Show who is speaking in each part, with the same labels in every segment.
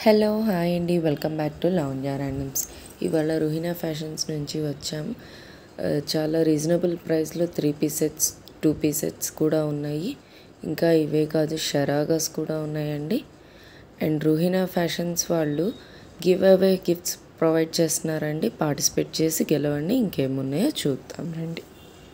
Speaker 1: hello hi అండి welcome back to లౌంజా ర్యాండమ్స్ ఇవాళ రుహినా ఫ్యాషన్స్ నుంచి వచ్చాం ఆ, చాలా రీజనబుల్ ప్రైస్లో three piece sets two piece sets కూడా ఉన్నాయి ఇంకా ఇవే కాదు షరాగాస్ కూడా ఉన్నాయండి అండ్ రుహినా ఫ్యాషన్స్ వాళ్ళు గివ్ అవే గిఫ్ట్స్ ప్రొవైడ్ చేస్తున్నారండి పార్టిసిపేట్ చేసి గెలవండి ఇంకేమున్నాయో చూద్దాం రండి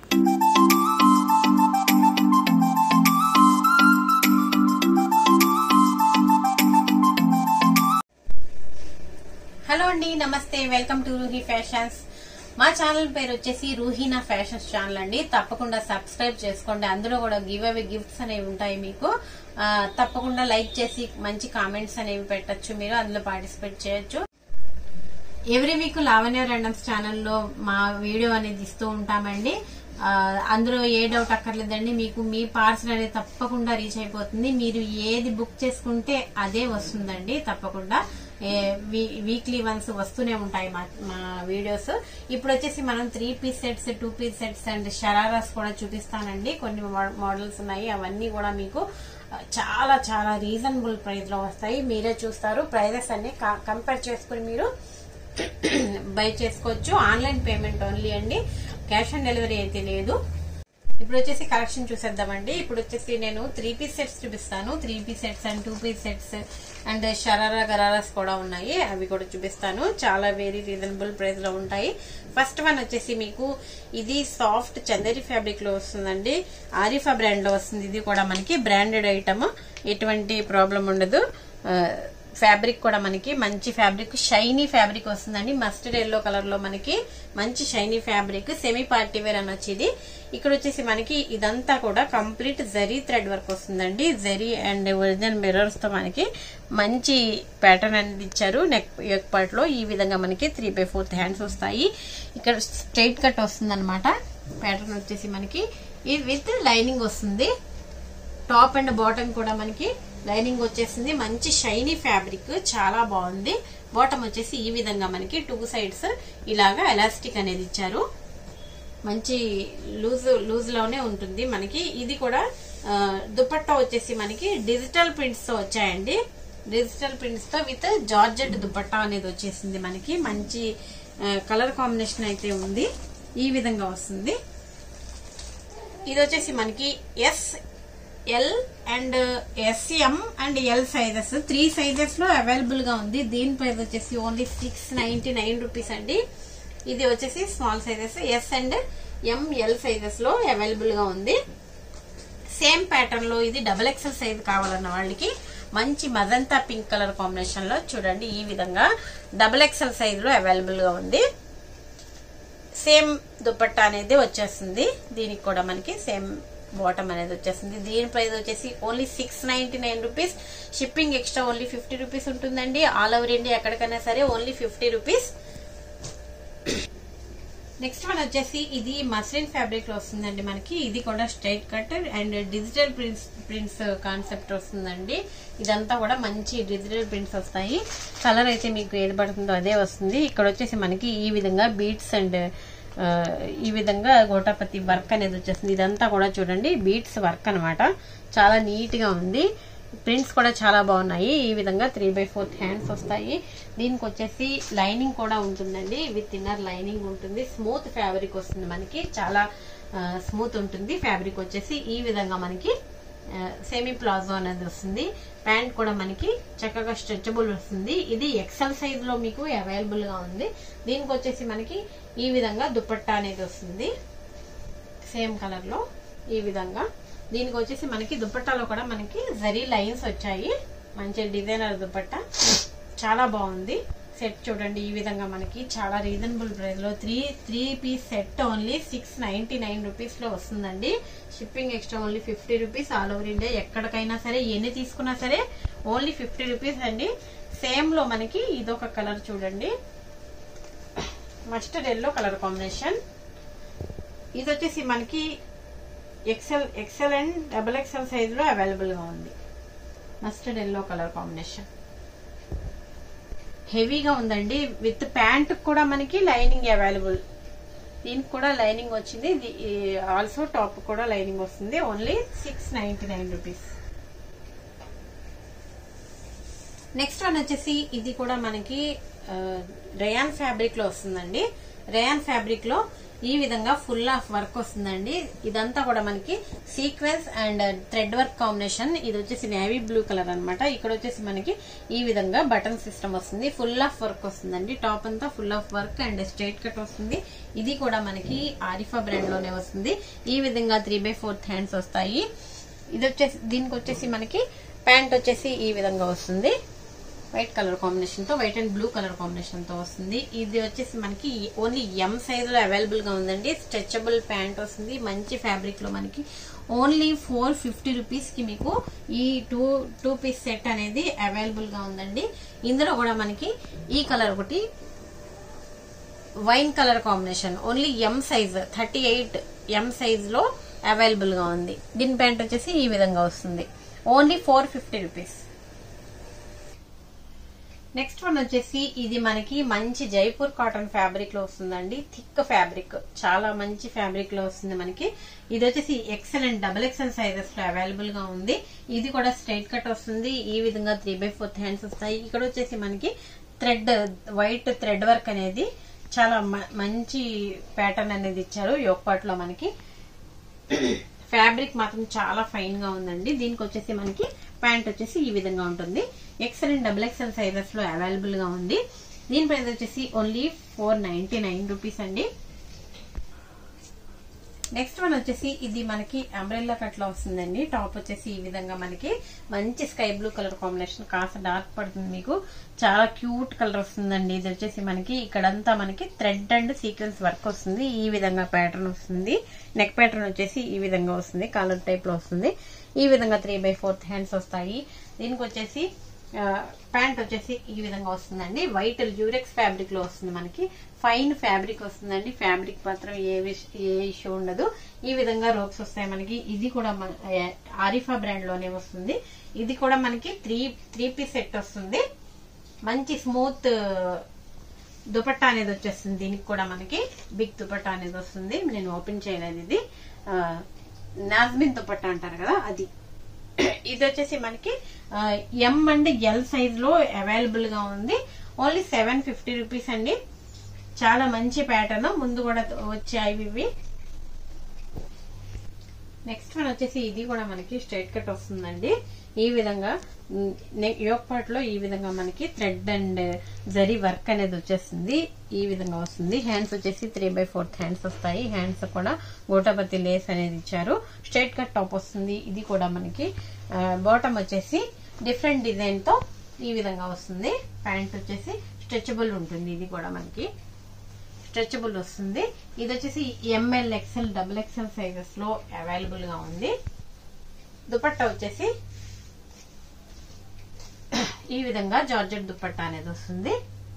Speaker 2: హలో అండి నమస్తే వెల్కమ్ టు రూహీ ఫ్యాషన్స్ మా ఛానల్ పేరు వచ్చేసి రూహీనా ఫ్యాషన్స్ ఛానల్ అండి తప్పకుండా సబ్స్క్రైబ్ చేసుకోండి అందులో కూడా గివ్ అవే గిఫ్ట్స్ అనేవి ఉంటాయి మీకు ఆ, తప్పకుండా లైక్ చేసి మంచి కామెంట్స్ అనేవి పెట్టచ్చు మీరు అందులో పార్టిసిపేట్ చేయొచ్చు ఎవ్రీ వీక్ లావణ్య ర్యాండమ్స్ ఛానల్లో మా వీడియో అనేది ఇస్తూ ఉంటామండి ఆ, అందులో ఏ డౌట్ అక్కర్లేదండి మీకు మీ పార్సల్ అనేది తప్పకుండా రీచ్ అయిపోతుంది మీరు ఏది బుక్ చేసుకుంటే అదే వస్తుందండి తప్పకుండా వీక్లీ వన్స్ వస్తూనే ఉంటాయి మా మా వీడియోస్ ఇప్పుడు వచ్చేసి మనం three piece sets two piece sets and షరారాస్ కూడా చూపిస్తానండి కొన్ని మోడల్స్ ఉన్నాయి అవన్నీ కూడా మీకు ఆ, చాలా చాలా రీజనబుల్ ప్రైస్ లో వస్తాయి మీరే చూస్తారు ప్రైజెస్ అన్ని కంపేర్ చేసుకుని మీరు బై చేసుకోవచ్చు ఆన్లైన్ పేమెంట్ ఓన్లీ అండి క్యాష్ ఆన్ డెలివరీ అయితే లేదు ఇప్పుడు వచ్చేసి కలెక్షన్ చూసేద్దామండి ఇప్పుడు వచ్చేసి నేను త్రీ పీస్ సెట్స్ చూపిస్తాను three piece sets and two piece sets and sharara గరారాస్ కూడా ఉన్నాయి అవి కూడా చూపిస్తాను చాలా వెరీ రీజనబుల్ ప్రైస్ లో ఉంటాయి ఫస్ట్ వన్ వచ్చేసి మీకు ఇది సాఫ్ట్ చందేరి ఫ్యాబ్రిక్ లో వస్తుందండి ఆరిఫా బ్రాండ్ లో వస్తుంది ఇది కూడా మనకి బ్రాండెడ్ ఐటమ్ ఎటువంటి ప్రాబ్లం ఉండదు ఆ, ఫ్యాబ్రిక్ కూడా మనకి మంచి ఫ్యాబ్రిక్ షైనీ ఫ్యాబ్రిక్ వస్తుందండి మస్టర్డ్ ఎల్లో కలర్ లో మనకి మంచి shiny fabric semi party wear అనొచ్చు ఇది ఇక్కడ వచ్చేసి మనకి ఇదంతా కూడా కంప్లీట్ జరీ థ్రెడ్ వర్క్ వస్తుందండి జరీ అండ్ ఒరిజినల్ మిర్రర్స్ తో మనకి మంచి ప్యాటర్న్ అనేది ఇచ్చారు నెక్ నెక్ పార్ట్ లో ఈ విధంగా మనకి త్రీ బై ఫోర్త్ హ్యాండ్స్ వస్తాయి ఇక్కడ స్ట్రైట్ కట్ వస్తుంది అనమాట ప్యాటర్న్ వచ్చేసి మనకి ఇది విత్ లైనింగ్ వస్తుంది టాప్ అండ్ బాటమ్ కూడా మనకి లైనింగ్ వచ్చేసింది మంచి షైనీ ఫ్యాబ్రిక్ చాలా బాగుంది బాటమ్ వచ్చేసి ఈ విధంగా మనకి టూ సైడ్స్ ఇలాగా ఎలాస్టిక్ అనేది ఇచ్చారు మంచి లూజ్ లూజ్ లోనే ఉంటుంది మనకి ఇది కూడా ఆ, దుపట్టా వచ్చేసి మనకి డిజిటల్ ప్రింట్స్ తో వచ్చాయండి డిజిటల్ ప్రింట్స్ తో విత్ జార్జెట్ దుపట్టా అనేది వచ్చేసింది మనకి మంచి కలర్ కాంబినేషన్ అయితే ఉంది ఈ విధంగా వస్తుంది ఇది వచ్చేసి మనకి S L and S M and L sizes three sizes లో అవైలబుల్ గా ఉంది దీని ప్రైస్ వచ్చేసి only six ninety nine rupees అండి ఇది వచ్చేసి small sizes S and M L sizes లో అవైలబుల్ గా ఉంది సేమ్ ప్యాటర్న్ లో ఇది డబుల్ ఎక్సెల్ సైజ్ కావాలన్న వాళ్ళకి మంచి మజంతా పింక్ కలర్ కాంబినేషన్ లో చూడండి ఈ విధంగా డబుల్ ఎక్సెల్ సైజ్ లో అవైలబుల్ గా ఉంది సేమ్ దుపట్టా అనేది వచ్చేస్తుంది దీనికి కూడా మనకి సేమ్ బాటమ్ అనేది వచ్చేస్తుంది దీని ప్రైస్ వచ్చేసి only six ninety nine rupees shipping extra only fifty rupees ఉంటుందండి ఆల్ ఓవర్ ఇండియా ఎక్కడికైనా సరే only fifty rupees next one వచ్చేసి ఇది మస్లిన్ ఫ్యాబ్రిక్ లో వస్తుందండి మనకి ఇది కూడా straight cut and digital prints prints concept వస్తుందండి ఇదంతా కూడా మంచి డిజిటల్ ప్రింట్స్ వస్తాయి కలర్ అయితే మీకు ఏది పడుతుందో అదే వస్తుంది ఇక్కడ వచ్చేసి మనకి ఈ విధంగా బీట్స్ అండ్ ఈ విధంగా గోటాపతి వర్క్ అనేది వచ్చేస్తుంది ఇదంతా కూడా చూడండి బీట్స్ వర్క్ అన్నమాట చాలా నీట్ గా ఉంది ప్రింట్స్ కూడా చాలా బాగున్నాయి ఈ విధంగా త్రీ బై ఫోర్త్ హ్యాండ్స్ వస్తాయి దీనికి వచ్చేసి లైనింగ్ కూడా ఉంటుందండి విత్ ఇన్నర్ లైనింగ్ ఉంటుంది స్మూత్ ఫ్యాబ్రిక్ వస్తుంది మనకి చాలా స్మూత్ ఉంటుంది ఫ్యాబ్రిక్ వచ్చేసి ఈ విధంగా మనకి సెమీ ప్లాజో అనేది వస్తుంది ప్యాంట్ కూడా మనకి చక్కగా స్ట్రెచబుల్ వస్తుంది ఇది ఎక్సెల్ సైజ్ లో మీకు అవైలబుల్ గా ఉంది దీనికి వచ్చేసి మనకి ఈ విధంగా దుపట్టా అనేది వస్తుంది సేమ్ కలర్ లో ఈ విధంగా దీనికి వచ్చేసి మనకి దుపట్టాలో కూడా మనకి జరీ లైన్స్ వచ్చాయి మంచి డిజైనర్ దుపట్టా చాలా బాగుంది సెట్ చూడండి ఈ విధంగా మనకి చాలా రీజనబుల్ ప్రైస్ లో three three piece set only six ninety nine rupees లో వస్తుందండి shipping extra only fifty rupees all over India ఎక్కడికైనా సరే ఎన్ని తీసుకున్నా సరే ఓన్లీ ఫిఫ్టీ రూపీస్ అండి సేమ్ లో మనకి ఇదొక కలర్ చూడండి మస్టర్డ్ ఎల్లో కలర్ కాంబినేషన్ ఇది వచ్చేసి మనకి XL XL and double XL size లో అవైలబుల్ గా ఉంది మస్టర్డ్ ఎల్లో కలర్ కాంబినేషన్ హెవీగా ఉందండి విత్ ప్యాంట్ కూడా మనకి లైనింగ్ అవైలబుల్ దీనికి కూడా లైనింగ్ వచ్చింది ఆల్సో టాప్ కూడా లైనింగ్ వస్తుంది only six ninety nine rupees next one వచ్చేసి ఇది కూడా మనకి రేయాన్ ఫ్యాబ్రిక్ లో వస్తుందండి రేయాన్ ఫ్యాబ్రిక్ లో ఈ విధంగా ఫుల్ ఆఫ్ వర్క్ వస్తుందండి ఇదంతా కూడా మనకి sequence and thread work combination ఇది వచ్చేసి నేవీ బ్లూ కలర్ అన్నమాట ఇక్కడ వచ్చేసి మనకి ఈ విధంగా బటన్ సిస్టమ్ వస్తుంది ఫుల్ ఆఫ్ వర్క్ వస్తుందండి టాప్ అంతా full of work and straight cut వస్తుంది ఇది కూడా మనకి ఆరిఫా బ్రాండ్ లోనే వస్తుంది ఈ విధంగా త్రీ బై ఫోర్త్ హ్యాండ్స్ వస్తాయి ఇది వచ్చేసి దీనికి వచ్చేసి మనకి ప్యాంట్ వచ్చేసి ఈ విధంగా వస్తుంది వైట్ కలర్ కాంబినేషన్ తో white and blue colour combination తో వస్తుంది ఇది వచ్చేసి మనకి ఓన్లీ ఎం సైజ్ లో అవైలబుల్ గా ఉందండి స్ట్రెచబుల్ ప్యాంట్ వస్తుంది మంచి ఫ్యాబ్రిక్ లో మనకి ఓన్లీ ఫోర్ ఫిఫ్టీ రూపీస్ కి మీకు ఈ టూ టూ పీస్ సెట్ అనేది అవైలబుల్ గా ఉందండి ఇందులో కూడా మనకి ఈ కలర్ ఒకటి wine colour combination only M size thirty eight M size లో అవైలబుల్ గా ఉంది దీని ప్యాంట్ వచ్చేసి ఈ విధంగా వస్తుంది only four fifty rupees next one వచ్చేసి ఇది మనకి మంచి జైపూర్ కాటన్ ఫ్యాబ్రిక్ లో వస్తుందండి థిక్ ఫ్యాబ్రిక్ చాలా మంచి ఫ్యాబ్రిక్ లో వస్తుంది మనకి ఇది వచ్చేసి XL and double XL sizes లో అవైలబుల్ గా ఉంది ఇది కూడా స్ట్రైట్ కట్ వస్తుంది ఈ విధంగా త్రీ బై ఫోర్త్ హ్యాండ్స్ వస్తాయి ఇక్కడ వచ్చేసి మనకి థ్రెడ్ వైట్ థ్రెడ్ వర్క్ అనేది చాలా మ- మంచి ప్యాటర్న్ అనేది ఇచ్చారు యోగపాట్ లో మనకి ఫ్యాబ్రిక్ మాత్రం చాలా ఫైన్ గా ఉందండి దీనికి వచ్చేసి మనకి ప్యాంట్ వచ్చేసి ఈ విధంగా ఉంటుంది XL and double XL sizes లో అవైలబుల్ గా ఉంది దీని ప్రైస్ వచ్చేసి only four ninety nine rupees అండి నెక్స్ట్ వన్ వచ్చేసి ఇది మనకి అంబ్రెల్లా కట్ లో వస్తుందండి టాప్ వచ్చేసి ఈ విధంగా మనకి మంచి స్కై బ్లూ కలర్ కాంబినేషన్ కాస్త డార్క్ పడుతుంది మీకు చాలా క్యూట్ కలర్ వస్తుందండి ఇది వచ్చేసి మనకి ఇక్కడంతా మనకి థ్రెడ్ అండ్ సీక్వెన్స్ వర్క్ వస్తుంది ఈ విధంగా ప్యాటర్న్ వస్తుంది నెక్ ప్యాటర్న్ వచ్చేసి ఈ విధంగా వస్తుంది కలర్ టైప్ లో వస్తుంది ఈ విధంగా త్రీ బై ఫోర్త్ హ్యాండ్స్ వస్తాయి దీనికి వచ్చేసి ప్యాంట్ వచ్చేసి ఈ విధంగా వస్తుందండి వైట్ జ్యూరెక్స్ ఫ్యాబ్రిక్ లో వస్తుంది మనకి ఫైన్ ఫ్యాబ్రిక్ వస్తుందండి ఫ్యాబ్రిక్ మాత్రం ఏ విష్- ఏ ఇష్యూ ఉండదు ఈ విధంగా రోప్స్ వస్తాయి మనకి ఇది కూడా మన ఆరిఫా బ్రాండ్ లోనే వస్తుంది ఇది కూడా మనకి త్రీ త్రీ పీస్ సెట్ వస్తుంది మంచి స్మూత్ దుపట్టా అనేది వచ్చేస్తుంది దీనికి కూడా మనకి బిగ్ దుపట్టా అనేది వస్తుంది నేను ఓపెన్ చేయలేదు ఇది ఆ, నాజ్మిన్ దుపట్టా అంటారు కదా అది ఇది వచ్చేసి మనకి ఎం అండ్ ఎల్ సైజ్ లో అవైలబుల్ గా ఉంది ఓన్లీ సెవెన్ ఫిఫ్టీ రూపీస్ అండి చాలా మంచి ప్యాటర్న్ ముందు కూడా వచ్చాయి ఇవి నెక్స్ట్ వన్ వచ్చేసి ఇది కూడా మనకి స్ట్రైట్ కట్ వస్తుందండి ఈ విధంగా యోక్ పార్ట్ లో ఈ విధంగా మనకి థ్రెడ్ అండ్ జరీ వర్క్ అనేది వచ్చేస్తుంది ఈ విధంగా వస్తుంది హ్యాండ్స్ వచ్చేసి త్రీ బై ఫోర్త్ హ్యాండ్స్ వస్తాయి హ్యాండ్స్ కూడా గోటాపతి లేస్ అనేది ఇచ్చారు స్ట్రైట్ కట్ టాప్ వస్తుంది ఇది కూడా మనకి బాటమ్ వచ్చేసి డిఫరెంట్ డిజైన్ తో ఈ విధంగా వస్తుంది ప్యాంట్ వచ్చేసి స్ట్రెచబుల్ ఉంటుంది ఇది కూడా మనకి స్ట్రెచబుల్ వస్తుంది ఇది వచ్చేసి M L XL double XL sizes లో అవైలబుల్ గా ఉంది దుపట్టా వచ్చేసి ఈ విధంగా జార్జెట్ దుపట్టా అనేది వస్తుంది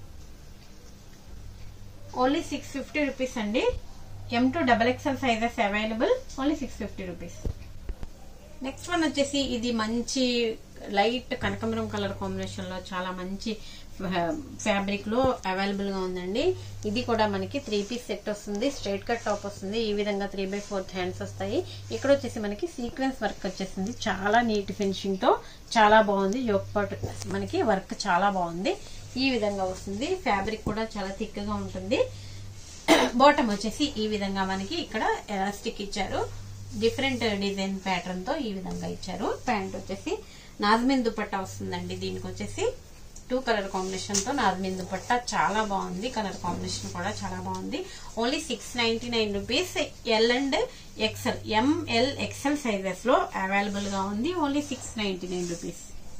Speaker 2: ఓన్లీ సిక్స్ ఫిఫ్టీ రూపీస్ అండి M to double XL sizes available only six fifty rupees next one వచ్చేసి ఇది మంచి లైట్ కనకమరం కలర్ కాంబినేషన్ లో చాలా మంచి ఫ్యాబ్రిక్ లో అవైలబుల్ గా ఉందండి ఇది కూడా మనకి త్రీ పీస్ సెట్ వస్తుంది స్ట్రైట్ కట్ టాప్ వస్తుంది ఈ విధంగా త్రీ బై ఫోర్త్ హ్యాండ్స్ వస్తాయి ఇక్కడ వచ్చేసి మనకి సీక్వెన్స్ వర్క్ వచ్చేసింది చాలా నీట్ ఫినిషింగ్ తో చాలా బాగుంది యోక్ పాట్ మనకి వర్క్ చాలా బాగుంది ఈ విధంగా వస్తుంది ఫ్యాబ్రిక్ కూడా చాలా థిక్ గా ఉంటుంది బాటమ్ వచ్చేసి ఈ విధంగా మనకి ఇక్కడ ఎలాస్టిక్ ఇచ్చారు డిఫరెంట్ డిజైన్ ప్యాటర్న్ తో ఈ విధంగా ఇచ్చారు ప్యాంట్ వచ్చేసి నాజ్మిన్ దుపట్టా వస్తుందండి దీనికి వచ్చేసి టూ కలర్ కాంబినేషన్ తో నాజ్మిన్ దుపట్టా చాలా బాగుంది కలర్ కాంబినేషన్ కూడా చాలా బాగుంది only six ninety nine rupees L and XL M L XL sizes లో అవైలబుల్ గా ఉంది only six ninety nine rupees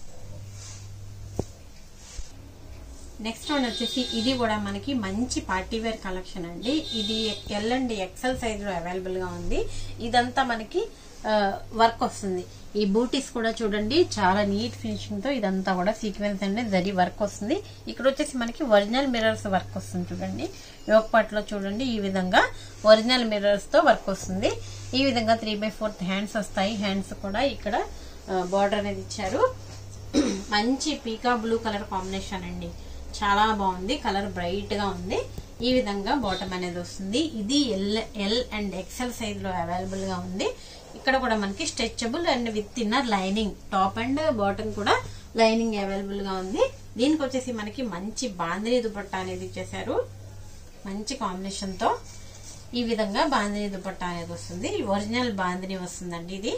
Speaker 2: next one వచ్చేసి ఇది కూడా మనకి మంచి పార్టీ వేర్ కలెక్షన్ అండి ఇది ఎల్ అండ్ ఎక్సెల్ సైజ్ లో అవైలబుల్ గా ఉంది ఇదంతా మనకి వర్క్ వస్తుంది ఈ బూటీస్ కూడా చూడండి చాలా నీట్ ఫినిషింగ్ తో ఇదంతా కూడా సీక్వెన్స్ అండి జరి వర్క్ వస్తుంది ఇక్కడ వచ్చేసి మనకి ఒరిజినల్ మిర్రర్స్ వర్క్ వస్తుంది చూడండి యోగ పాట్లో చూడండి ఈ విధంగా ఒరిజినల్ మిర్రర్స్ తో వర్క్ వస్తుంది ఈ విధంగా త్రీ బై ఫోర్త్ హ్యాండ్స్ వస్తాయి హ్యాండ్స్ కూడా ఇక్కడ బార్డర్ అనేది ఇచ్చారు మంచి పీకా బ్లూ కలర్ కాంబినేషన్ అండి చాలా బాగుంది కలర్ బ్రైట్ గా ఉంది ఈ విధంగా బాటమ్ అనేది వస్తుంది ఇది L L and XL size లో అవైలబుల్ గా ఉంది ఇక్కడ కూడా మనకి stretchable and with inner lining top and bottom కూడా లైనింగ్ అవైలబుల్ గా ఉంది దీనికి వచ్చేసి మనకి మంచి బాందిని దుపట్టా అనేది ఇచ్చేసారు మంచి కాంబినేషన్ తో ఈ విధంగా బాందిని దుపట్టా అనేది వస్తుంది ఒరిజినల్ బాందిని వస్తుందండి ఇది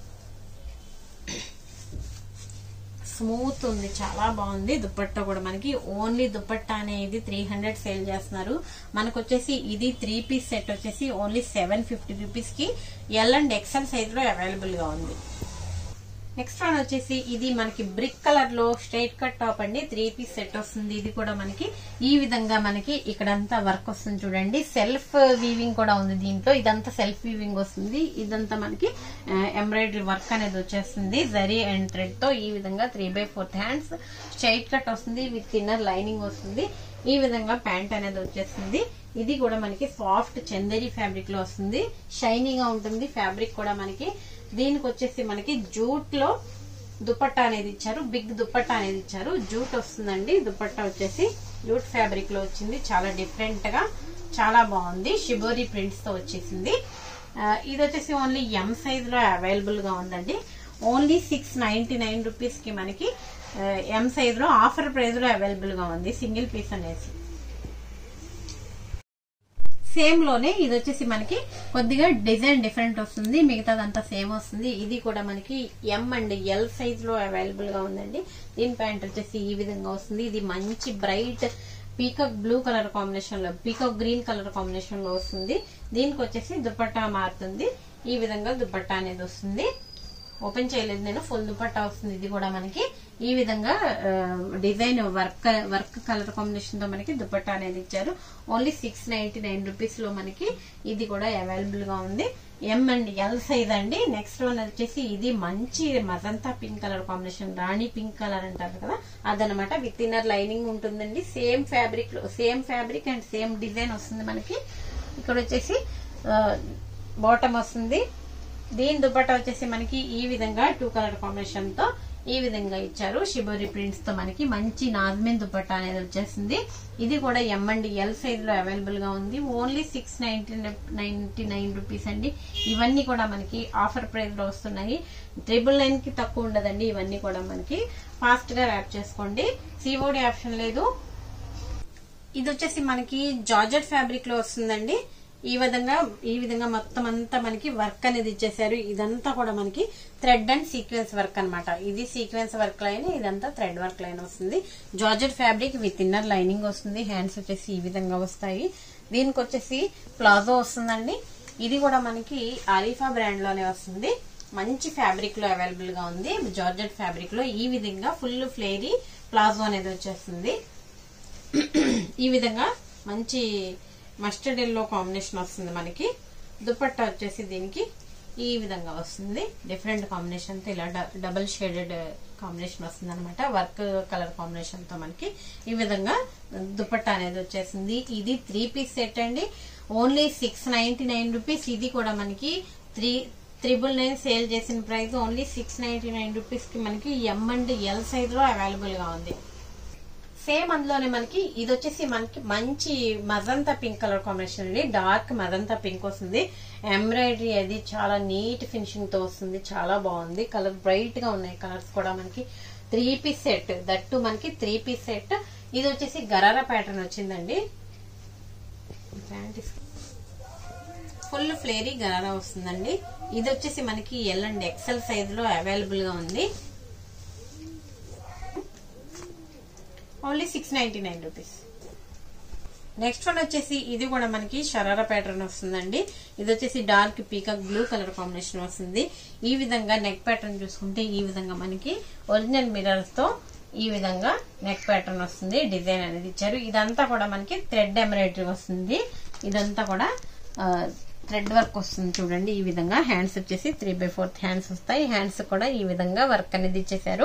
Speaker 2: స్మూత్ ఉంది చాలా బాగుంది దుపట్టా కూడా మనకి ఓన్లీ దుపట్టా అనేది త్రీ హండ్రెడ్ సేల్ చేస్తున్నారు మనకు వచ్చేసి ఇది త్రీ పీస్ సెట్ వచ్చేసి ఓన్లీ సెవెన్ ఫిఫ్టీ రూపీస్ కి ఎల్ అండ్ ఎక్సెల్ సైజ్ లో అవైలబుల్ గా ఉంది నెక్స్ట్ వన్ వచ్చేసి ఇది మనకి బ్రిక్ కలర్ లో స్ట్రైట్ కట్ టాప్ అండి త్రీ పీస్ సెట్ వస్తుంది ఇది కూడా మనకి ఈ విధంగా మనకి ఇక్కడంతా వర్క్ వస్తుంది చూడండి సెల్ఫ్ వీవింగ్ కూడా ఉంది దీంట్లో ఇదంతా సెల్ఫ్ వీవింగ్ వస్తుంది ఇదంతా మనకి ఎంబ్రాయిడరీ వర్క్ అనేది వచ్చేస్తుంది జరీ అండ్ థ్రెడ్ తో ఈ విధంగా three by fourth hands straight cut వస్తుంది విత్ ఇన్నర్ లైనింగ్ వస్తుంది ఈ విధంగా ప్యాంట్ అనేది వచ్చేస్తుంది ఇది కూడా మనకి సాఫ్ట్ చందేరి ఫ్యాబ్రిక్ లో వస్తుంది షైనీగా ఉంటుంది ఫ్యాబ్రిక్ కూడా మనకి దీనికి వచ్చేసి మనకి జూట్ లో దుపట్టా అనేది ఇచ్చారు బిగ్ దుపట్టా అనేది ఇచ్చారు జూట్ వస్తుందండి దుపట్టా వచ్చేసి జూట్ ఫ్యాబ్రిక్ లో వచ్చింది చాలా డిఫరెంట్ గా చాలా బాగుంది షిబోరి ప్రింట్స్ తో వచ్చేసింది ఆ, ఇది వచ్చేసి ఓన్లీ ఎం సైజ్ లో అవైలబుల్ గా ఉందండి only six ninety nine rupees కి మనకి ఎం సైజ్ లో ఆఫర్ ప్రైస్ లో అవైలబుల్ గా ఉంది సింగిల్ పీస్ అనేసి సేమ్ లోనే ఇది వచ్చేసి మనకి కొద్దిగా డిజైన్ డిఫరెంట్ వస్తుంది మిగతాదంతా సేమ్ వస్తుంది ఇది కూడా మనకి ఎం అండ్ ఎల్ సైజ్ లో అవైలబుల్ గా ఉందండి దీని ప్యాంట్ వచ్చేసి ఈ విధంగా వస్తుంది ఇది మంచి bright peacock blue colour combination లో పీకాక్ గ్రీన్ కలర్ కాంబినేషన్ లో వస్తుంది దీనికి వచ్చేసి దుపట్టా మారుతుంది ఈ విధంగా దుపట్టా అనేది వస్తుంది ఓపెన్ చేయలేదు నేను ఫుల్ దుపట్టా వస్తుంది ఇది కూడా మనకి ఈ విధంగా ఆ, design work work colour combination తో మనకి దుపట్టా అనేది ఇచ్చారు only six ninety nine rupees లో మనకి ఇది కూడా అవైలబుల్ గా ఉంది ఎం అండ్ ఎల్ సైజ్ అండి నెక్స్ట్ వన్ వచ్చేసి ఇది మంచి మజంతా పింక్ కలర్ కాంబినేషన్ రాణి పింక్ కలర్ అంటారు కదా అదనమాట విత్ ఇన్నర్ లైనింగ్ ఉంటుందండి సేమ్ ఫ్యాబ్రిక్ లో same fabric and same design వస్తుంది మనకి ఇక్కడ వచ్చేసి బాటమ్ వస్తుంది దీని దుపట్టా వచ్చేసి మనకి ఈ విధంగా టూ కలర్ కాంబినేషన్ తో ఈ విధంగా ఇచ్చారు షిబోరి ప్రింట్స్ తో మనకి మంచి నాజ్మిన్ దుపట్టా అనేది వచ్చేసింది ఇది కూడా ఎం అండ్ ఎల్ సైజ్ లో అవైలబుల్ గా ఉంది only six ninety ninety nine rupees అండి ఇవన్నీ కూడా మనకి ఆఫర్ ప్రైస్ లో వస్తున్నాయి ట్రిపుల్ నైన్ కి తక్కువ ఉండదండి ఇవన్నీ కూడా మనకి ఫాస్ట్ గా ర్యాప్ చేసుకోండి సిఓడి ఆప్షన్ లేదు ఇది వచ్చేసి మనకి జార్జెట్ ఫ్యాబ్రిక్ లో వస్తుందండి ఈ విధంగా ఈ విధంగా మొత్తం అంతా మనకి వర్క్ అనేది ఇచ్చేసారు ఇదంతా కూడా మనకి థ్రెడ్ అండ్ సీక్వెన్స్ వర్క్ అన్నమాట ఇది సీక్వెన్స్ వర్క్ లైన్ ఇదంతా థ్రెడ్ వర్క్ లైన్ వస్తుంది georgette fabric with inner lining వస్తుంది హ్యాండ్స్ వచ్చేసి ఈ విధంగా వస్తాయి దీనికి వచ్చేసి ప్లాజో వస్తుందండి ఇది కూడా మనకి ఆరిఫా బ్రాండ్ లోనే వస్తుంది మంచి ఫ్యాబ్రిక్ లో అవైలబుల్ గా ఉంది జార్జెట్ ఫ్యాబ్రిక్ లో ఈ విధంగా ఫుల్ ఫ్లేరీ ప్లాజో అనేది వచ్చేస్తుంది ఈ విధంగా మంచి మస్టర్డ్ ఎల్లో కాంబినేషన్ వస్తుంది మనకి దుపట్టా వచ్చేసి దీనికి ఈ విధంగా వస్తుంది డిఫరెంట్ కాంబినేషన్ తో ఇలా డబుల్ షేడెడ్ కాంబినేషన్ వస్తుంది అనమాట వర్క్ కలర్ కాంబినేషన్ తో మనకి ఈ విధంగా దుపట్టా అనేది వచ్చేసింది ఇది త్రీ పీస్ సెట్ అండి only six ninety nine rupees ఇది కూడా మనకి త్రీ త్రిబుల్ నైన్ సేల్ చేసిన price only six ninety nine rupees కి మనకి ఎం అండ్ ఎల్ సైజ్ లో అవైలబుల్ గా ఉంది సేమ్ అందులోనే మనకి ఇది వచ్చేసి మనకి మంచి మజంతా పింక్ కలర్ కాంబినేషన్ అండి డార్క్ మజంతా పింక్ వస్తుంది ఎంబ్రాయిడరీ అది చాలా నీట్ ఫినిషింగ్ తో వస్తుంది చాలా బాగుంది కలర్ బ్రైట్ గా ఉన్నాయి కలర్స్ కూడా మనకి త్రీ పీస్ సెట్ దట్టు మనకి త్రీ పీస్ సెట్ ఇది వచ్చేసి గరారా ప్యాటర్న్ వచ్చిందండి ఫుల్ ఫ్లేరీ గరారా వస్తుందండి ఇది వచ్చేసి మనకి ఎల్ అండ్ ఎక్సెల్ సైజ్ లో అవైలబుల్ గా ఉంది only six ninety nine rupees next one వచ్చేసి ఇది కూడా మనకి షరారా ప్యాటర్న్ వస్తుందండి ఇది వచ్చేసి dark peacock blue colour combination వస్తుంది ఈ విధంగా నెక్ ప్యాటర్న్ చూసుకుంటే ఈ విధంగా మనకి ఒరిజినల్ మిరర్స్ తో ఈ విధంగా నెక్ ప్యాటర్న్ వస్తుంది డిజైన్ అనేది ఇచ్చారు ఇదంతా కూడా మనకి థ్రెడ్ ఎంబ్రాయిడరీ వస్తుంది ఇదంతా కూడా థ్రెడ్ వర్క్ వస్తుంది చూడండి ఈ విధంగా హ్యాండ్స్ వచ్చేసి త్రీ బై ఫోర్త్ హ్యాండ్స్ వస్తాయి హ్యాండ్స్ కూడా ఈ విధంగా వర్క్ అనేది ఇచ్చేసారు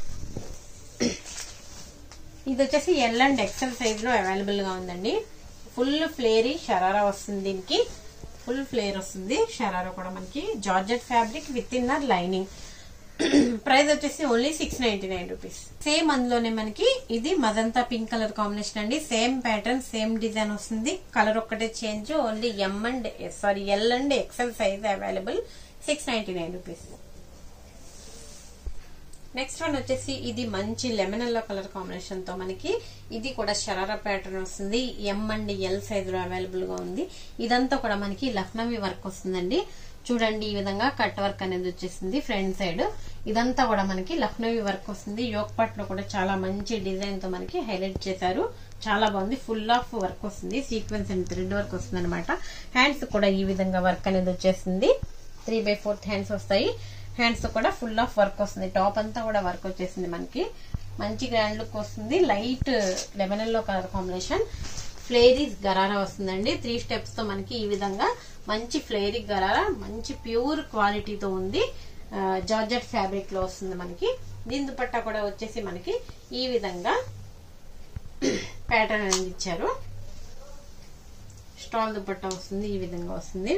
Speaker 2: ఇది వచ్చేసి ఎల్ అండ్ ఎక్సెల్ సైజ్ లో అవైలబుల్ గా ఉందండి ఫుల్ ఫ్లేరీ షరారా వస్తుంది దీనికి ఫుల్ ఫ్లేర్ వస్తుంది షరారా కూడా మనకి georgette fabric with inner lining price వచ్చేసి only six ninety nine rupees same అందులోనే మనకి ఇది మజంతా పింక్ కలర్ కాంబినేషన్ అండి సేమ్ ప్యాటర్న్ సేమ్ డిజైన్ వస్తుంది కలర్ ఒక్కటే change only M and sorry L and XL size available six ninety nine rupees next one వచ్చేసి ఇది మంచి lemon yellow colour combination తో మనకి ఇది కూడా షరారా ప్యాటర్న్ వస్తుంది ఎం అండ్ ఎల్ సైజ్ లో అవైలబుల్ గా ఉంది ఇదంతా కూడా మనకి లక్నవీ వర్క్ వస్తుందండి చూడండి ఈ విధంగా కట్ వర్క్ అనేది వచ్చేసింది ఫ్రంట్ సైడ్ ఇదంతా కూడా మనకి లక్నవీ వర్క్ వస్తుంది యోక్ పట్ లో కూడా చాలా మంచి డిజైన్ తో మనకి హైలైట్ చేశారు చాలా బాగుంది ఫుల్ ఆఫ్ వర్క్ వస్తుంది సీక్వెన్స్ అండ్ థ్రెడ్ వర్క్ వస్తుంది అనమాట హ్యాండ్స్ కూడా ఈ విధంగా వర్క్ అనేది వచ్చేసింది త్రీ బై ఫోర్త్ హ్యాండ్స్ వస్తాయి హ్యాండ్స్ కూడా ఫుల్ ఆఫ్ వర్క్ వస్తుంది టాప్ అంతా కూడా వర్క్ వచ్చేసింది మనకి మంచి గ్రాండ్ లుక్ వస్తుంది light lemon yellow colour combination flaries gharara వస్తుందండి త్రీ స్టెప్స్ తో మనకి ఈ విధంగా మంచి ఫ్లేరీ గరారా మంచి ప్యూర్ క్వాలిటీతో ఉంది జార్జెట్ ఫ్యాబ్రిక్ లో వస్తుంది మనకి దీని దుపట్టా కూడా వచ్చేసి మనకి ఈ విధంగా ప్యాటర్న్ అనేది ఇచ్చారు స్టాల్ దుపట్టా వస్తుంది ఈ విధంగా వస్తుంది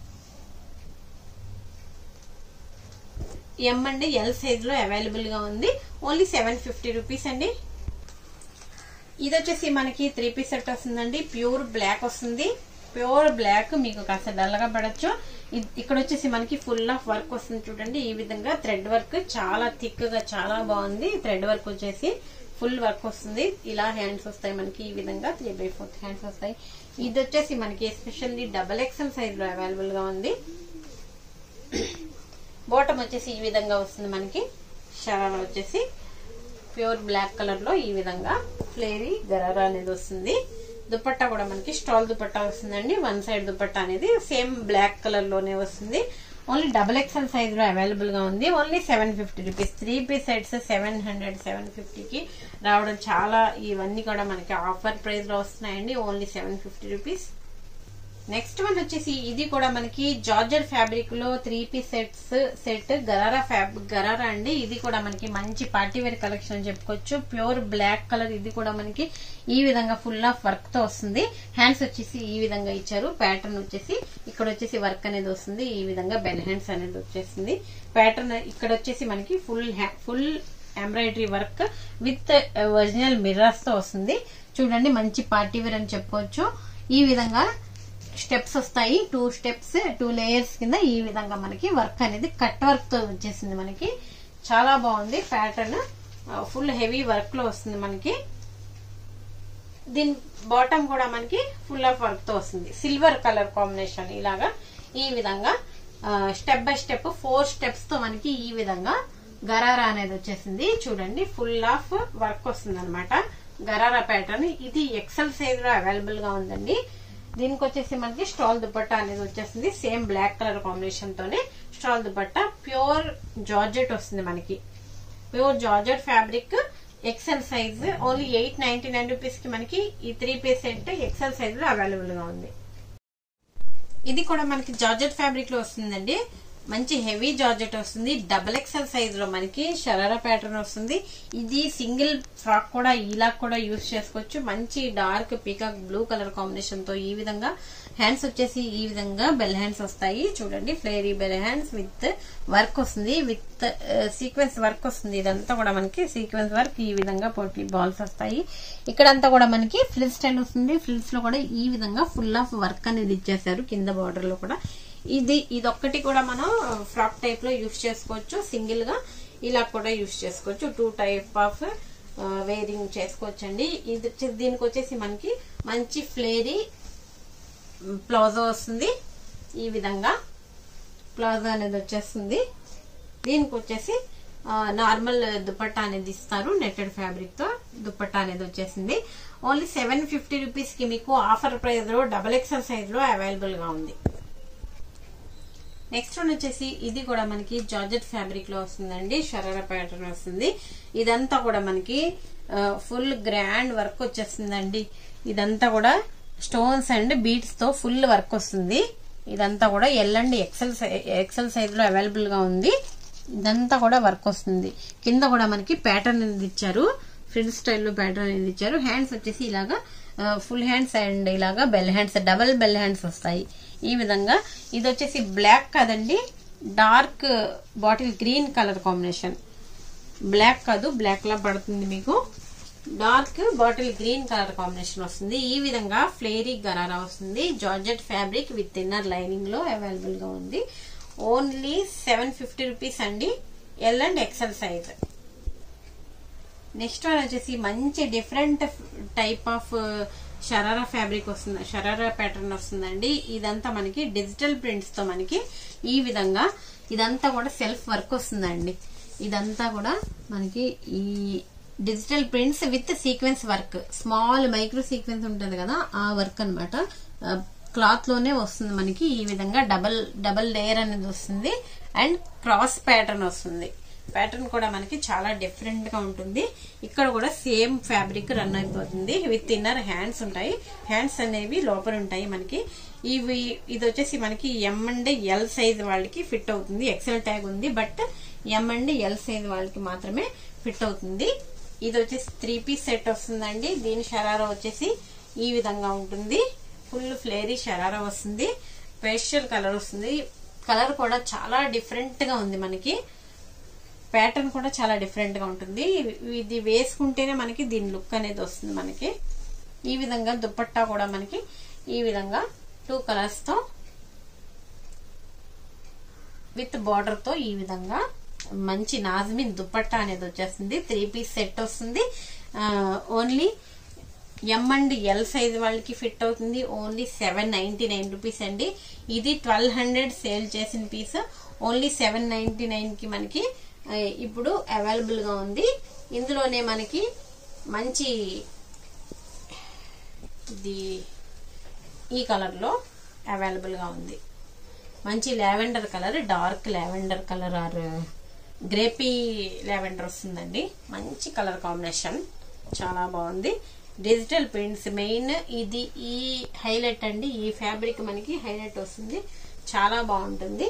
Speaker 2: ఎం అండి ఎల్ సైజ్ లో అవైలబుల్ గా ఉంది ఓన్లీ సెవెన్ ఫిఫ్టీ రూపీస్ అండి ఇది వచ్చేసి మనకి త్రీ పీస్ సెట్ వస్తుందండి ప్యూర్ బ్లాక్ వస్తుంది ప్యూర్ బ్లాక్ మీకు కాస్త డల్గా పడచ్చు ఇ- ఇక్కడ వచ్చేసి మనకి ఫుల్ ఆఫ్ వర్క్ వస్తుంది చూడండి ఈ విధంగా థ్రెడ్ వర్క్ చాలా థిక్ గా చాలా బాగుంది థ్రెడ్ వర్క్ వచ్చేసి ఫుల్ వర్క్ వస్తుంది ఇలా హ్యాండ్స్ వస్తాయి మనకి ఈ విధంగా త్రీ బై ఫోర్త్ హ్యాండ్స్ వస్తాయి ఇది వచ్చేసి మనకి ఎస్పెషల్లీ డబల్ ఎక్సెల్ సైజ్ లో అవైలబుల్ గా ఉంది బాటమ్ వచ్చేసి ఈ విధంగా వస్తుంది మనకి షరారా వచ్చేసి ప్యూర్ బ్లాక్ కలర్ లో ఈ విధంగా ఫ్లేరీ గరారా అనేది వస్తుంది దుపట్టా కూడా మనకి స్టాల్ దుపట్టా వస్తుందండి వన్ సైడ్ దుపట్టా అనేది సేమ్ బ్లాక్ కలర్ లోనే వస్తుంది ఓన్లీ డబల్ ఎక్స్ఎల్ సైజ్ లో అవైలబుల్ గా ఉంది only seven fifty rupees three piece sets seven hundred seven కి రావడం చాలా ఇవన్నీ కూడా మనకి ఆఫర్ ప్రైస్ లో వస్తున్నాయండి only seven fifty rupees next one వచ్చేసి ఇది కూడా మనకి జార్జెట్ ఫ్యాబ్రిక్ లో three piece sets set gharara fabric gharara అండి ఇది కూడా మనకి మంచి పార్టీ వేర్ కలెక్షన్ అని చెప్పుకోవచ్చు ప్యూర్ బ్లాక్ కలర్ ఇది కూడా మనకి ఈ విధంగా ఫుల్ ఆఫ్ వర్క్ తో వస్తుంది హ్యాండ్స్ వచ్చేసి ఈ విధంగా ఇచ్చారు ప్యాటర్న్ వచ్చేసి ఇక్కడ వచ్చేసి వర్క్ అనేది వస్తుంది ఈ విధంగా బెల్ హ్యాండ్స్ అనేది వచ్చేసింది ప్యాటర్న్ ఇక్కడ వచ్చేసి మనకి full full embroidery work with original mirrors తో వస్తుంది చూడండి మంచి పార్టీ వేర్ అని చెప్పుకోవచ్చు ఈ విధంగా స్టెప్స్ వస్తాయి టూ స్టెప్స్ టూ లేయర్స్ కింద ఈ విధంగా మనకి వర్క్ అనేది కట్ వర్క్ తో వచ్చేసింది మనకి చాలా బాగుంది ప్యాటర్న్ ఫుల్ హెవీ వర్క్ లో వస్తుంది మనకి దీని బాటమ్ కూడా మనకి ఫుల్ ఆఫ్ వర్క్ తో వస్తుంది సిల్వర్ కలర్ కాంబినేషన్ ఇలాగా ఈ విధంగా step by step four steps తో మనకి ఈ విధంగా గరారా అనేది వచ్చేసింది చూడండి ఫుల్ ఆఫ్ వర్క్ వస్తుంది అనమాట గరారా ప్యాటర్న్ ఇది ఎక్సెల్ సైజ్ లో అవైలబుల్ గా ఉందండి దీనికి వచ్చేసి మనకి స్టాల్ దుపట్టా అనేది వచ్చేసింది సేమ్ బ్లాక్ కలర్ కాంబినేషన్ తోనే స్టాల్ దుపట్టా ప్యూర్ జార్జెట్ వస్తుంది మనకి pure georgette fabric XL size only eight ninety nine rupees కి మనకి ఈ three piece set XL size లో అవైలబుల్ గా ఉంది ఇది కూడా మనకి జార్జెట్ ఫ్యాబ్రిక్ లో వస్తుందండి మంచి హెవీ జార్జెట్ వస్తుంది డబల్ ఎక్సెల్ సైజ్ లో మనకి షరారా ప్యాటర్న్ వస్తుంది ఇది సింగిల్ ఫ్రాక్ కూడా ఇలా కూడా యూజ్ చేసుకోవచ్చు మంచి dark peacock blue colour combination తో ఈ విధంగా హ్యాండ్స్ వచ్చేసి ఈ విధంగా బెల్ హ్యాండ్స్ వస్తాయి చూడండి flary bell hands with work వస్తుంది విత్ సీక్వెన్స్ వర్క్ వస్తుంది ఇదంతా కూడా మనకి సీక్వెన్స్ వర్క్ ఈ విధంగా పొట్టి బాల్స్ వస్తాయి ఇక్కడంతా కూడా మనకి ఫ్రిల్ స్టైల్ వస్తుంది ఫ్రిల్స్ లో కూడా ఈ విధంగా ఫుల్ ఆఫ్ వర్క్ అనేది ఇచ్చేసారు కింద బార్డర్ లో కూడా ఇది ఇదొక్కటి కూడా మనం ఫ్రాక్ టైప్ లో యూస్ చేసుకోవచ్చు సింగిల్ గా ఇలా కూడా యూస్ చేసుకోవచ్చు టూ టైప్ ఆఫ్ వేరింగ్ చేసుకోవచ్చు అండి ఇది వచ్చేసి దీనికి వచ్చేసి మనకి మంచి ఫ్లేరీ ప్లాజో వస్తుంది ఈ విధంగా ప్లాజో అనేది వచ్చేస్తుంది దీనికి వచ్చేసి నార్మల్ దుపట్టా అనేది ఇస్తారు నెట్టెడ్ ఫ్యాబ్రిక్ తో దుపట్టా అనేది వచ్చేసింది ఓన్లీ సెవెన్ ఫిఫ్టీ రూపీస్ కి మీకు ఆఫర్ ప్రైస్ లో డబల్ ఎక్సెల్ సైజ్ లో అవైలబుల్ గా ఉంది నెక్స్ట్ వన్ వచ్చేసి ఇది కూడా మనకి జార్జెట్ ఫ్యాబ్రిక్ లో వస్తుందండి షరారా ప్యాటర్న్ వస్తుంది ఇదంతా కూడా మనకి ఫుల్ గ్రాండ్ వర్క్ వచ్చేస్తుందండి ఇదంతా కూడా స్టోన్స్ అండ్ బీట్స్ తో ఫుల్ వర్క్ వస్తుంది ఇదంతా కూడా L and XL XL size లో అవైలబుల్ గా ఉంది ఇదంతా కూడా వర్క్ వస్తుంది కింద కూడా మనకి ప్యాటర్న్ అనేది ఇచ్చారు ఫ్రిల్ స్టైల్లో ప్యాటర్న్ అనేది ఇచ్చారు హ్యాండ్స్ వచ్చేసి ఇలాగా ఫుల్ హ్యాండ్స్ అండ్ ఇలాగా bell hands double bell hands వస్తాయి ఈ విధంగా ఇది వచ్చేసి బ్లాక్ కాదండి dark bottle green colour combination black కాదు బ్లాక్ లా పడుతుంది మీకు dark bottle green colour combination వస్తుంది ఈ విధంగా ఫ్లేరీ గరారా వస్తుంది georgette fabric with inner lining లో అవైలబుల్ గా ఉంది ఓన్లీ సెవెన్ ఫిఫ్టీ రూపీస్ అండి L and XL size next one వచ్చేసి మంచి different type of sharara fabric వస్తుంది షరారా ప్యాటర్న్ వస్తుందండి ఇదంతా మనకి డిజిటల్ ప్రింట్స్ తో మనకి ఈ విధంగా ఇదంతా కూడా సెల్ఫ్ వర్క్ వస్తుందండి ఇదంతా కూడా మనకి ఈ digital prints with sequence work small micro sequence ఉంటుంది కదా ఆ వర్క్ అనమాట క్లాత్ లోనే వస్తుంది మనకి ఈ విధంగా డబల్ డబల్ లేయర్ అనేది వస్తుంది అండ్ క్రాస్ ప్యాటర్న్ వస్తుంది ప్యాటర్న్ కూడా మనకి చాలా డిఫరెంట్ గా ఉంటుంది ఇక్కడ కూడా సేమ్ ఫ్యాబ్రిక్ రన్ అయిపోతుంది విత్ ఇన్నర్ హ్యాండ్స్ ఉంటాయి హ్యాండ్స్ అనేవి లోపల ఉంటాయి మనకి ఇవి ఇది వచ్చేసి మనకి ఎం అండ్ ఎల్ సైజ్ వాళ్ళకి ఫిట్ అవుతుంది ఎక్సెల్ ట్యాగ్ ఉంది but M and L size వాళ్ళకి మాత్రమే ఫిట్ అవుతుంది ఇది వచ్చేసి త్రీ పీస్ సెట్ వస్తుందండి దీని షరారా వచ్చేసి ఈ విధంగా ఉంటుంది ఫుల్ ఫ్లేరీ షరారా వస్తుంది పేస్టల్ కలర్ వస్తుంది కలర్ కూడా చాలా డిఫరెంట్ గా ఉంది మనకి ప్యాటర్న్ కూడా చాలా డిఫరెంట్ గా ఉంటుంది ఇది వేసుకుంటేనే మనకి దీని లుక్ అనేది వస్తుంది మనకి ఈ విధంగా దుపట్టా కూడా మనకి ఈ విధంగా టూ కలర్స్ తో విత్ బార్డర్ తో ఈ విధంగా మంచి నాజ్మిన్ దుపట్టా అనేది వచ్చేస్తుంది త్రీ పీస్ సెట్ వస్తుంది only M and L size వాళ్ళకి ఫిట్ అవుతుంది only seven ninety nine rupees అండి ఇది ట్వెల్వ్ హండ్రెడ్ సేల్ చేసిన piece only seven ninety nine కి మనకి ఆ, ఇప్పుడు అవైలబుల్ గా ఉంది ఇందులోనే మనకి మంచి ఇది ఈ కలర్ లో అవైలబుల్ గా ఉంది మంచి lavender colour dark lavender colour or grapey lavender వస్తుందండి మంచి కలర్ కాంబినేషన్ చాలా బాగుంది డిజిటల్ ప్రింట్స్ మెయిన్ ఇది ఈ హైలైట్ అండి ఈ ఫ్యాబ్రిక్ మనకి హైలైట్ వస్తుంది చాలా బాగుంటుంది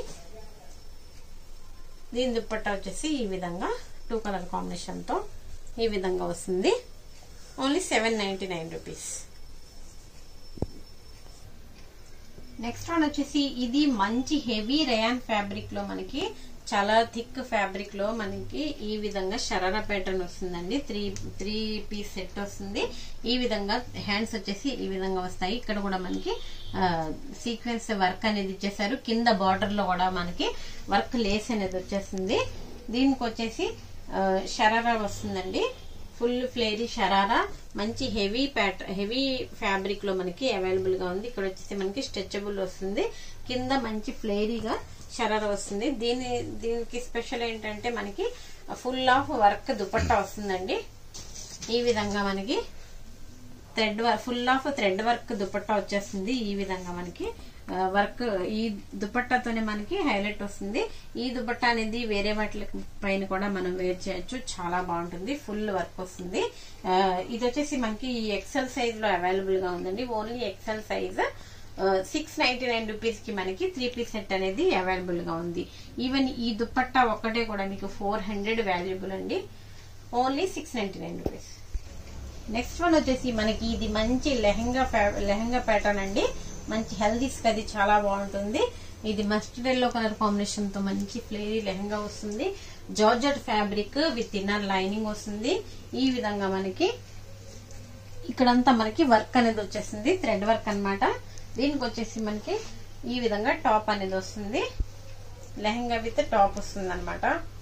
Speaker 2: దీని దుప్పట్టా వచ్చేసి ఈ విధంగా టూ కలర్ కాంబినేషన్ తో ఈ విధంగా వస్తుంది only seven ninety nine rupees next one వచ్చేసి ఇది మంచి హెవీ రయాన్ ఫ్యాబ్రిక్ లో మనకి చాలా థిక్ ఫ్యాబ్రిక్ లో మనకి ఈ విధంగా షరారా ప్యాటర్న్ వస్తుందండి త్రీ త్రీ పీస్ సెట్ వస్తుంది ఈ విధంగా హ్యాండ్స్ వచ్చేసి ఈ విధంగా వస్తాయి ఇక్కడ కూడా మనకి సీక్వెన్స్ వర్క్ అనేది ఇచ్చేసారు కింద బార్డర్ లో కూడా మనకి వర్క్ లేస్ అనేది వచ్చేస్తుంది దీనికి వచ్చేసి ఆ, షరారా వస్తుందండి ఫుల్ ఫ్లేరీ షరారా మంచి హెవీ ప్యాట్ హెవీ ఫ్యాబ్రిక్ లో మనకి అవైలబుల్ గా ఉంది ఇక్కడ వచ్చేసి మనకి స్ట్రెచబుల్ వస్తుంది కింద మంచి ఫ్లేరీగా షరారా వస్తుంది దీని దీనికి స్పెషల్ ఏంటంటే మనకి ఫుల్ ఆఫ్ వర్క్ దుపట్టా వస్తుందండి ఈ విధంగా మనకి thread work full of thread work dupatta వచ్చేస్తుంది ఈ విధంగా మనకి వర్క్ ఈ దుపట్టాతోనే మనకి హైలైట్ వస్తుంది ఈ దుపట్టా అనేది వేరే వాటి పైన కూడా మనం వేర్ చేయొచ్చు చాలా బాగుంటుంది ఫుల్ వర్క్ వస్తుంది ఆ, ఇది వచ్చేసి మనకి ఈ ఎక్సెల్ సైజ్ లో అవైలబుల్ గా ఉందండి only XL size six ninety nine rupees కి మనకి త్రీ పీస్ సెట్ అనేది అవైలబుల్ గా ఉంది ఈవెన్ ఈ దుపట్టా ఒక్కటే కూడా మీకు ఫోర్ హండ్రెడ్ వాల్యుబుల్ అండి only six ninety nine rupees next one వచ్చేసి మనకి ఇది మంచి లెహంగా ఫ్యా- లెహంగా ప్యాటర్న్ అండి మంచి హెల్దీస్ అది చాలా బాగుంటుంది ఇది మస్టర్డ్ ఎల్లో కలర్ కాంబినేషన్ తో మంచి ఫ్లేరీ లెహంగా వస్తుంది georgette fabric with inner lining వస్తుంది ఈ విధంగా మనకి ఇక్కడంతా మనకి వర్క్ అనేది వచ్చేసింది థ్రెడ్ వర్క్ అన్నమాట దీనికి వచ్చేసి మనకి ఈ విధంగా టాప్ అనేది వస్తుంది లెహంగా విత్ టాప్ వస్తుంది అనమాట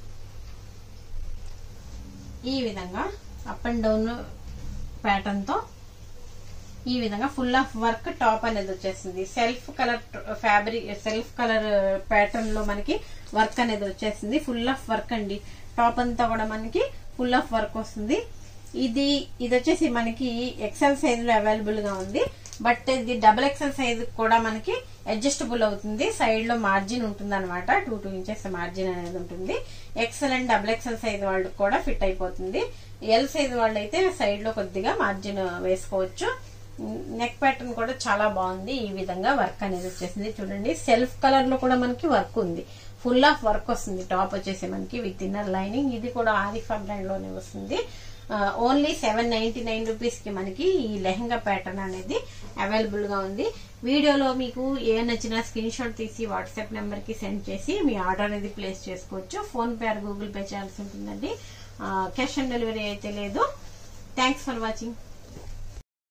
Speaker 2: ఈ విధంగా అప్ అండ్ డౌన్ ప్యాటర్న్ తో ఈ విధంగా ఫుల్ ఆఫ్ వర్క్ టాప్ అనేది వచ్చేసింది self colour fabric self colour pattern లో మనకి వర్క్ అనేది వచ్చేసింది ఫుల్ ఆఫ్ వర్క్ అండి టాప్ అంతా కూడా మనకి ఫుల్ ఆఫ్ వర్క్ వస్తుంది ఇది ఇది వచ్చేసి మనకి ఎక్సెల్ సైజ్ లో అవైలబుల్ గా ఉంది బట్ ఇది డబుల్ ఎక్సెల్ సైజ్ కూడా మనకి అడ్జస్టబుల్ అవుతుంది సైడ్ లో మార్జిన్ ఉంటుంది అనమాట టూ టూ ఇంచెస్ మార్జిన్ అనేది ఉంటుంది XL and double XL size వాళ్ళకి కూడా ఫిట్ అయిపోతుంది ఎల్ సైజ్ వాళ్ళు అయితే సైడ్ లో కొద్దిగా మార్జిన్ వేసుకోవచ్చు నెక్ ప్యాటర్న్ కూడా చాలా బాగుంది ఈ విధంగా వర్క్ అనేది వచ్చేసింది చూడండి సెల్ఫ్ కలర్ లో కూడా మనకి వర్క్ ఉంది ఫుల్ ఆఫ్ వర్క్ వస్తుంది టాప్ వచ్చేసి మనకి విత్ ఇన్నర్ లైనింగ్ ఇది కూడా ఆరిఫా బ్రాండ్ లోనే వస్తుంది only seven ninety nine rupees కి మనకి ఈ లెహంగా ప్యాటర్న్ అనేది అవైలబుల్ గా ఉంది వీడియోలో మీకు ఏ నచ్చినా స్క్రీన్ షాట్ తీసి వాట్సాప్ నెంబర్ కి సెండ్ చేసి మీ ఆర్డర్ అనేది ప్లేస్ చేసుకోవచ్చు PhonePe or Google Pay చేయాల్సి ఉంటుందండి క్యాష్ ఆన్ డెలివరీ అయితే లేదు థ్యాంక్స్ ఫర్ వాచింగ్